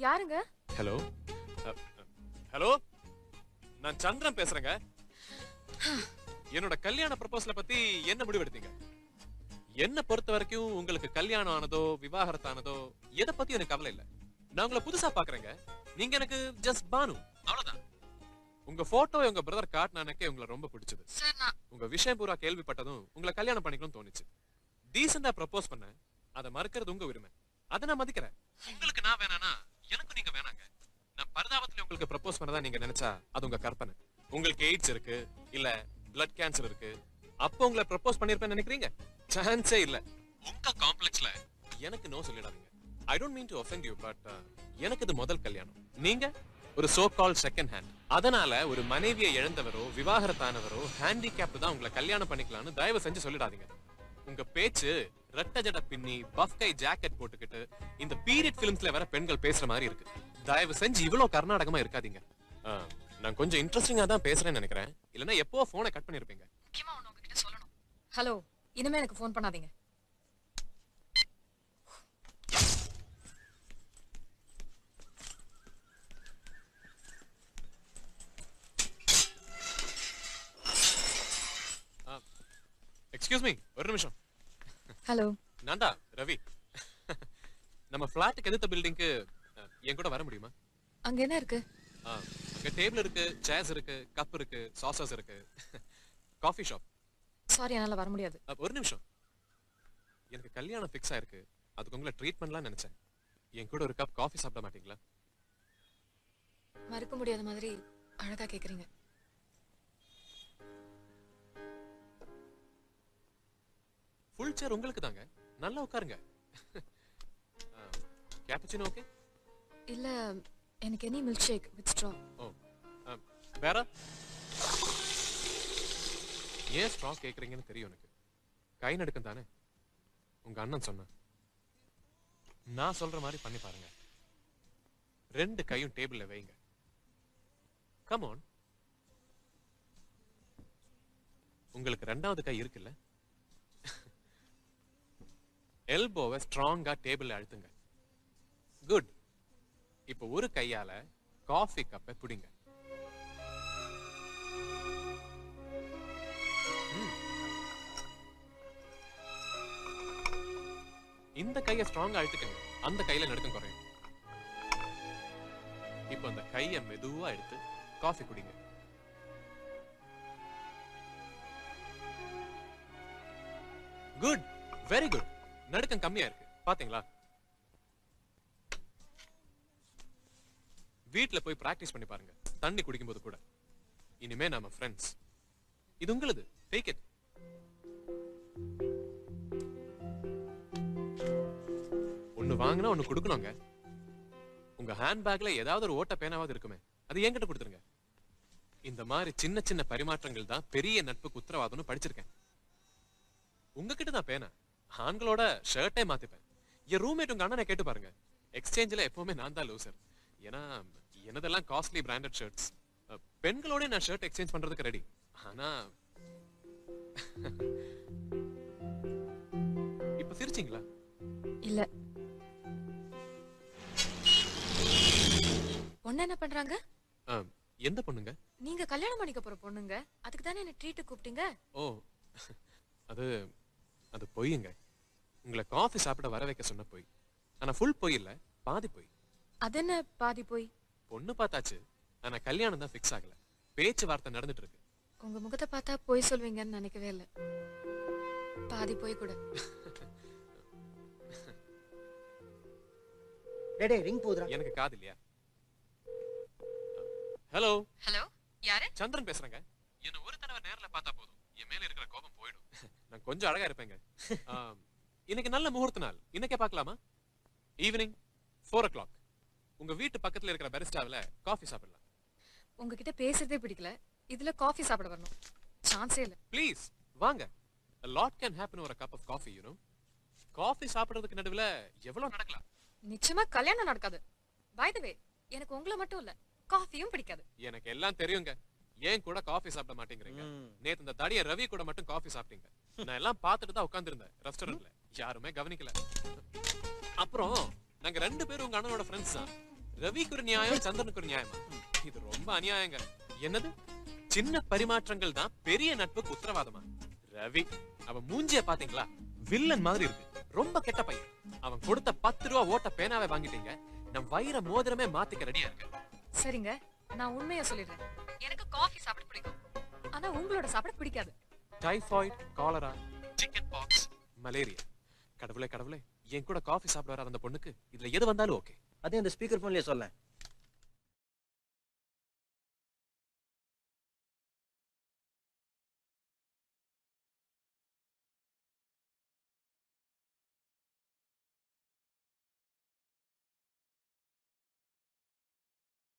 யாருங்க hello hello நான் சந்திரன் பேசுறேங்க என்னோட கல்யாண ப்ரப்போசல பத்தி என்ன முடிவெடுத்தீங்க என்ன பொறுத்த வரைக்கும் உங்களுக்கு கல்யாணம் ஆனதோ விவாகரத்தானதோ எதை பத்தி எனக்கு கவலை இல்ல நான் உங்களை புதுசா பாக்குறேங்க நீங்க எனக்கு ஜஸ்ட் பானு அவ்வளவுதான் உங்க போட்டோ உங்க பிரதர் காட்டினானக்கே உங்களை ரொம்ப பிடிச்சது சார் நான் உங்க விஷயம் பூரா கேள்விப்பட்டதும் உங்களை கல்யாணம் பண்ணிக்கணும்னு தோணுச்சு டீசெண்டா ப்ரப்போஸ் பண்ண அதை மறுக்கிறது உங்க உரிமை அதை நான் மதிக்கிறேன் உங்களுக்கு நான் வேணானா எனக்கும் நீங்க வேணாங்க நான் பரிதாபத்துல உங்களுக்கு ப்ரப்போஸ் பண்ணதா நீங்க நினைச்சா அது உங்க கற்பனை உங்களுக்கு எய்ட்ஸ் இருக்கு இல்ல பிளட் கேன்சர் இருக்கு அப்போ உங்களை ப்ரப்போஸ் பண்ணிருப்பேன்னு நினைக்கிறீங்க சான்ஸே இல்ல உங்க காம்ப்ளெக்ஸ்ல எனக்கு நோ சொல்லிடாதீங்க I don't mean to offend you but எனக்கு இது முதல் கல்யாணம் நீங்க ஒரு சோ கால் செகண்ட் ஹேண்ட் அதனால ஒரு மனைவியை இழந்தவரோ விவாகரத்தானவரோ ஹேண்டிகேப் தான் உங்களை கல்யாணம் பண்ணிக்கலாம்னு தயவு செஞ்சு சொல்லிடாதீங்க உங்க பேச்சு ரெட்ட ஜட பின்னி பஃப் கை ஜாக்கெட் போட்டுக்கிட்டு இந்த பீரியட் பிலிம்ஸ்ல வர பெண்கள் பேசுற மாதிரி இருக்கு தயவு செஞ்சு இவ்வளவு கர்நாடகமா இருக்காதீங்க ஆ, நான் கொஞ்சம் இன்ட்ரெஸ்டிங்கா தான் பேசுறேன்னு நினைக்கிறேன் இல்லைன்னா எப்போ போனை கட் பண்ணிருப்பீங்க முக்கியமா ஒண்ணு உங்ககிட்ட சொல்லணும் ஹலோ இனிமே எனக்கு ஃபோன் பண்ணாதீங்க எக்ஸ்கியூஸ் மீ ஒரு நிமிஷம் ஹலோ நான்டா ரவி நம்ம ஃபிளாட்டுக்கு எதிர்த்த பில்டிங்க்கு என் கூட வர முடியுமா அங்க என்ன இருக்கு ஆ, அங்க டேபிள் இருக்கு சேர்ஸ் இருக்கு கப் இருக்கு சாசஸ் இருக்கு காஃபி ஷாப் சாரி என்னால வர முடியாது ஒரு நிமிஷம் எனக்கு கல்யாணம் ஃபிக்ஸ் ஆயிருக்கு அதுக்கு உங்களை ட்ரீட் பண்ணலாம் நினைச்சேன் என் கூட ஒரு கப் காஃபி சாப்பிட மாட்டீங்களா மறுக்க முடியாத மாதிரி அழகா கேக்குறீங்க ஃபுல் சேர் உங்களுக்கு தாங்க நல்லா உட்காருங்க கேப்பச்சினோ ஓகே இல்ல எனக்கு any milkshake with straw oh ah, வேற ஏன் ஸ்ட்ரா கேக்குறீங்கன்னு தெரியும் எனக்கு கை நடுக்கம் தானே உங்க அண்ணன் சொன்னான் நான் சொல்ற மாதிரி பண்ணி பாருங்க ரெண்டு கையும் டேபிள்ல வைங்க கம் ஆன் உங்களுக்கு ரெண்டாவது கை இருக்குல்ல எல்போவை ஸ்ட்ராங்கா டேபிள்ல அழுத்துங்க குட் இப்போ ஒரு கையால காஃபி கப்பை பிடிங்க ம். இந்த கையை ஸ்ட்ராங்கா அழுத்துக்கங்க அந்த கையில நடுக்கம் குறையும் இப்போ அந்த கையை மெதுவா எடுத்து காஃபி குடிங்க குட் வெரி குட் நடுக்கம் கம்மியா இருக்கு பாத்தீங்களா வீட்ல போய் பிராக்டிஸ் பண்ணி பாருங்க தண்ணி குடிக்கும்போது கூட இனிமே நாம ஃப்ரெண்ட்ஸ் இது உங்களுது டேக் இட் ஒண்ணு வாங்கினா ஒண்ணு கொடுக்கணுங்க உங்க ஹேண்ட்பேக்ல ஏதாவது ஒரு ஓட்ட பேனாவது இருக்குமே அது என்கிட்ட கொடுத்துருங்க இந்த மாதிரி சின்ன சின்ன பரிமாற்றங்கள் தான் பெரிய நட்புக்கு உத்தரவாதம்னு படிச்சிருக்கேன் உங்ககிட்ட தான் பேனா ஆண்களோட ஷர்ட்டே மாத்திப்பேன் என் ரூம்மேட் உங்க அண்ணனை கேட்டு பாருங்க எக்ஸ்சேஞ்சில் எப்பவுமே நான் தான் லூசர் ஏன்னா எனதெல்லாம் காஸ்ட்லி பிராண்டட் ஷர்ட்ஸ் பெண்களோட நான் ஷர்ட் எக்ஸ்சேஞ்ச் பண்றதுக்கு ரெடி ஆனா இப்ப சிரிச்சீங்களா இல்ல பொண்ணு என்ன பண்றாங்க ஆ, எந்த பொண்ணுங்க நீங்க கல்யாணம் பண்ணிக்க போற பொண்ணுங்க அதுக்கு தானே என்ன ட்ரீட் கூப்பிட்டீங்க ஓ அது அது பொய்யுங்க உங்களை காஃபி சாப்பிட வர வைக்க சொன்ன பொய் ஆனா ஃபுல் பொய் இல்ல பாதி பொய் அது என்ன பாதி போய் பொண்ணு பார்த்தாச்சு ஆனா கல்யாணம் தான் ஃபிக்ஸ் ஆகல பேச்சுவார்த்தை நடந்துட்டு இருக்கு உங்க முகத்தை பார்த்தா போய் சொல்வீங்கன்னு நினைக்கவே இல்ல பாதி போய் கூட டேய் டேய் ரிங் போகுதுடா எனக்கு காது இல்லையா ஹலோ ஹலோ யாரு சந்திரன் பேசுறேங்க என்ன ஒரு தடவை நேர்ல பார்த்தா போதும் என் மேல இருக்கிற கோபம் போயிடும் நான் கொஞ்சம் அழகா இருப்பேங்க ஆம், இன்னைக்கு நல்ல முகூர்த்த நாள் இன்னைக்கே பார்க்கலாமா ஈவினிங் ஃபோர் ஓ கிளாக் உங்க வீட்டு பக்கத்துல இருக்கிற பெரிஸ்டாவில் காஃபி சாப்பிடலாம் உங்ககிட்ட பேசுறதே பிடிக்கல இதுல காஃபி சாப்பிட வரணும் சான்ஸே இல்ல ப்ளீஸ் வாங்க லாட் கேன் ஹேப்பன் ஒரு cup of coffee you know coffee சாப்பிடுறதுக்கு நடுவுல எவ்வளவு நடக்கலாம் நிச்சயமா கல்யாணம் நடக்காது பை த வே எனக்கு உங்களை மட்டும் இல்ல காஃபியும் பிடிக்காது எனக்கு எல்லாம் தெரியுங்க ஏன் கூட காஃபி சாப்பிட மாட்டேங்கிறீங்க நேத்து இந்த தடிய ரவி கூட மட்டும் காஃபி சாப்பிட்டீங்க நான் எல்லாம் பார்த்துட்டு தான் உட்கார்ந்திருந்தேன் ரெஸ்டாரண்ட்ல யாருமே கவனிக்கல அப்புறம் நாங்க ரெண்டு பேரும் உங்க அண்ணனோட ஃப்ரெண்ட்ஸ் தான் ரவிக்கு ஒரு நியாயம் சந்திரனுக்கு ஒரு நியாயமா இது ரொம்ப அநியாயங்க என்னது சின்ன பரிமாற்றங்கள் தான் பெரிய நட்புக்கு உத்தரவாதமா ரவி அவன் மூஞ்சிய பாத்தீங்களா வில்லன் மாதிரி இருக்கு ரொம்ப கெட்ட பையன் அவன் கொடுத்த பத்து ரூபா ஓட்ட பேனாவை வாங்கிட்டீங்க நம் வைர மோதிரமே மாத்திக்க ரெடியா இருக்கு சரிங்க நான் உண்மையா சொல்லிடுறேன் எனக்கு காஃபி சாப்பிட பிடிக்கும் ஆனா உங்களோட சாப்பிட பிடிக்காது typhoid cholera chickenpox malaria கடவுளே கடவுளே என் கூட காஃபி சாப்பிட வர அந்த பொண்ணுக்கு இதுல எது வந்தாலும் ஓகே அதே அந்த ஸ்பீக்கர் போன்லயே சொல்ல